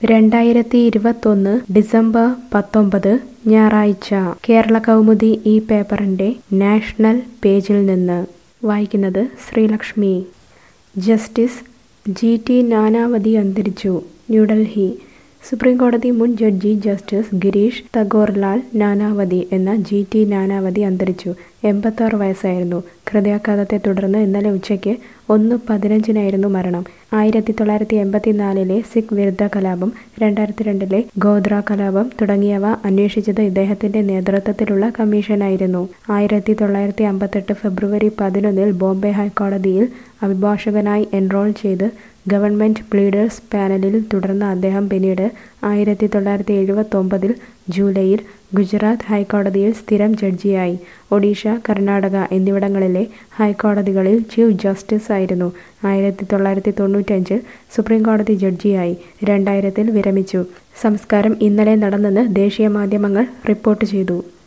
രണ്ടായിരത്തി ഇരുപത്തൊന്ന് ഡിസംബർ പത്തൊമ്പത് ഞായറാഴ്ച കേരള കൗമുദി ഈ പേപ്പറിന്റെ നാഷണൽ പേജിൽ നിന്ന് വായിക്കുന്നത് Sreelakshmi justice G T Nanavati അന്തരിച്ചു ന്യൂഡൽഹി സുപ്രീം കോടതി മുൻ ജഡ്ജി ജസ്റ്റിസ് ഗിരീഷ് തഗോർലാൽ നാനാവതി എന്ന ജി ടി നാനാവതി അന്തരിച്ചു എൺപത്താറ് വയസ്സായിരുന്നു ഹൃദയാഘാതത്തെ തുടർന്ന് ഇന്നലെ ഉച്ചയ്ക്ക് ഒന്ന് പതിനഞ്ചിനായിരുന്നു മരണം ആയിരത്തി തൊള്ളായിരത്തി എൺപത്തിനാലിലെ സിഖ് വിരുദ്ധ കലാപം രണ്ടായിരത്തി രണ്ടിലെ ഗോദ്ര കലാപം തുടങ്ങിയവ അന്വേഷിച്ചത് ഇദ്ദേഹത്തിന്റെ നേതൃത്വത്തിലുള്ള കമ്മീഷനായിരുന്നു ആയിരത്തി തൊള്ളായിരത്തി അമ്പത്തെട്ട് ഫെബ്രുവരി പതിനൊന്നിൽ ബോംബെ ഹൈക്കോടതിയിൽ അഭിഭാഷകനായി എൻറോൾ ചെയ്ത് ഗവൺമെന്റ് പ്ലീഡേഴ്സ് പാനലിൽ തുടർന്ന് അദ്ദേഹം പിന്നീട് ആയിരത്തി തൊള്ളായിരത്തി എഴുപത്തൊമ്പതിൽ ജൂലൈയിൽ ഗുജറാത്ത് ഹൈക്കോടതിയിൽ സ്ഥിരം ജഡ്ജിയായി ഒഡീഷ കർണാടക എന്നിവിടങ്ങളിലെ ഹൈക്കോടതികളിൽ ചീഫ് ജസ്റ്റിസ് ആയിരുന്നു ആയിരത്തി തൊള്ളായിരത്തി തൊണ്ണൂറ്റഞ്ചിൽ സുപ്രീം കോടതി ജഡ്ജിയായി രണ്ടായിരത്തിൽ വിരമിച്ചു സംസ്കാരം ഇന്നലെ നടന്നെന്ന് ദേശീയ മാധ്യമങ്ങൾ റിപ്പോർട്ട് ചെയ്തു